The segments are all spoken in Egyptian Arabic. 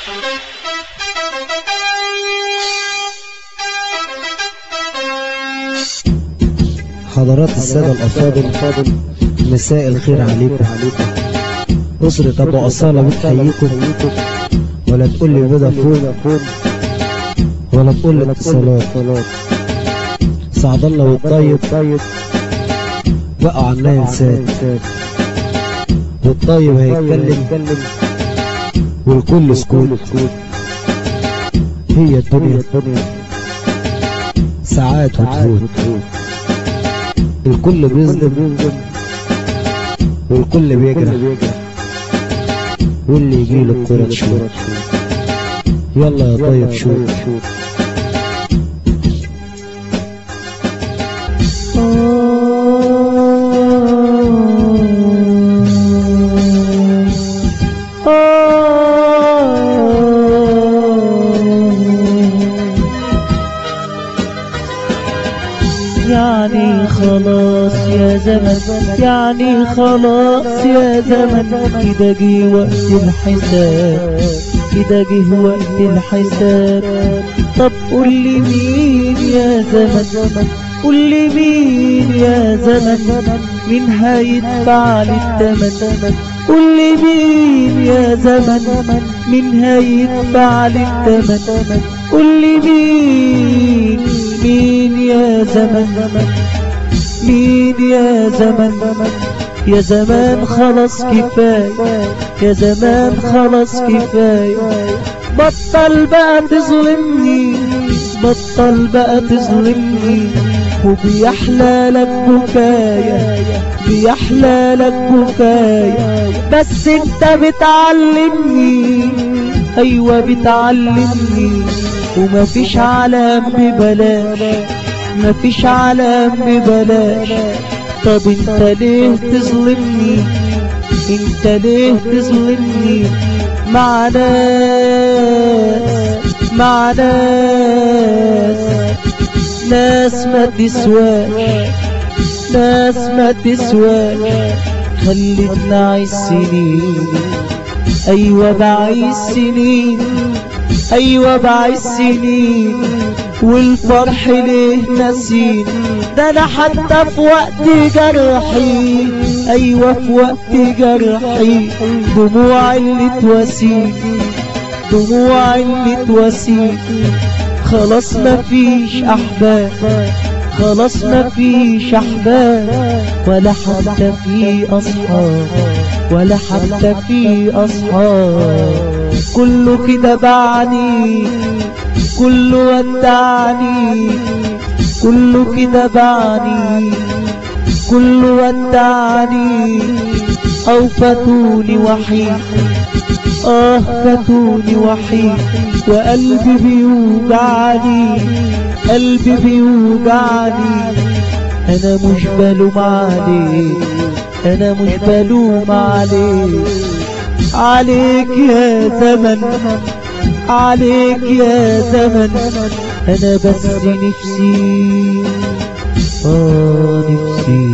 حضرات السادة الأفاضل مساء الخير عليكم أسرة أبو أصالة بتحييكم ولا تقول لي فودافون ولا تقول لي اتصالات سعد الله والطيب بقى عنا إنسان والطيب هيتكلم والكل سكوت هي الدنيا ساعات وتفوت الكل بيظلم والكل بيجرح واللي يجيله الكرة تشوت يلا يا طيب شوت يعني خلاص يا زمن يعني خلاص يا زمن كده جه وقت الحساب كده جه وقت الحساب طب قول لي مين يا زمن قول لي مين يا زمن مين هيدفع لي الثمن قول لي مين يا زمن مين هيدفع لي الثمن قول لي مين مين يا زمن مين يا زمن يا زمان خلاص كفاية يا زمان خلاص كفاية بطل بقى تظلمني بطل بقى تظلمني وبيحلى لك بكايا بيحلى لك بكايا بس انت بتعلمني ايوه بتعلمني ومفيش علام ببلاش مفيش علام ببلاش طب انت ليه تظلمني انت ليه تظلمني مع ناس مع ناس ناس ما تسواش ناس ما تسواش خلتنا عايش سنين ايوه بعيش سنين ايوه بعيش سنين والفرح ليه نسين ده انا حتى في وقت جرحي ايوه في وقت جرحي دموع اللي تواسيك دموع اللي تواسيك خلاص مفيش احباب خلاص مفيش احباب ولا حتى في اصحاب ولا حتى في اصحاب كله كده بعني كله ودعني كله كده بعني كله ودعني او فاتوني وحيد اه فاتوني وحيد وقلبي بيوجعني قلبي بيوجعني انا مش بلوم عليك انا مش بلوم عليك عليك يا زمن عليك يا زمن انا بس نفسي اه نفسي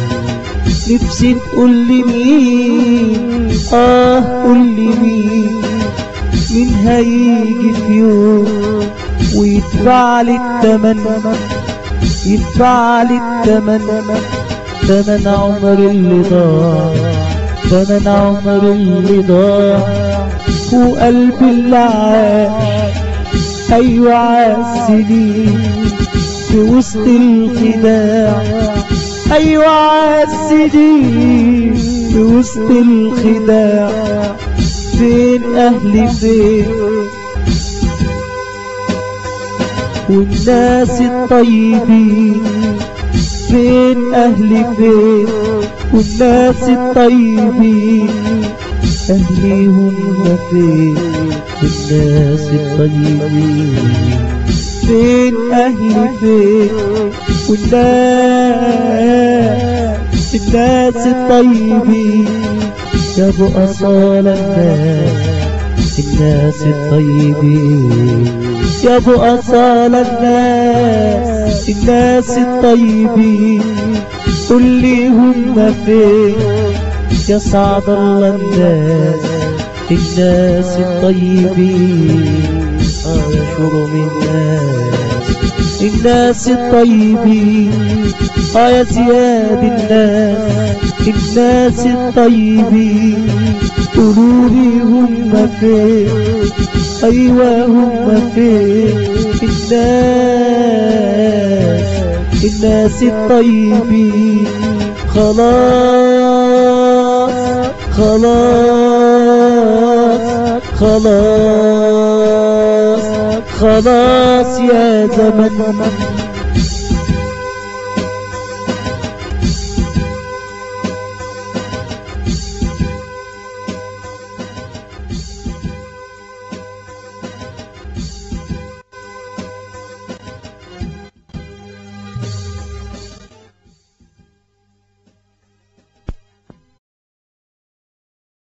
نفسي تقول لي مين اه قول لي مين مين هيجي في يوم ويدفع لي التمن يدفع لي التمن تمن عمر اللي ضاع تمن عمر اللي ضاع وقلبي اللي عاش ايوه عالسنين في وسط الخداع ايوه عالسنين في وسط الخداع فين اهلي فين والناس الطيبين فين اهلي فين والناس الطيبين أهلي هم فين الناس الطيبين فين أهلي فين والناس الناس الطيبين يا أبو أصال الناس الناس الطيبين يا أبو أصال الناس الناس الطيبين قل لي هم فين يا سعد الله الناس الناس الطيبين اه يا شرم الناس الناس الطيبين اه يا زياد الناس الناس الطيبين قولوا لي هم فين ايوه هم فين الناس الناس الطيبين خلاص خلاص خلاص خلاص يا زمن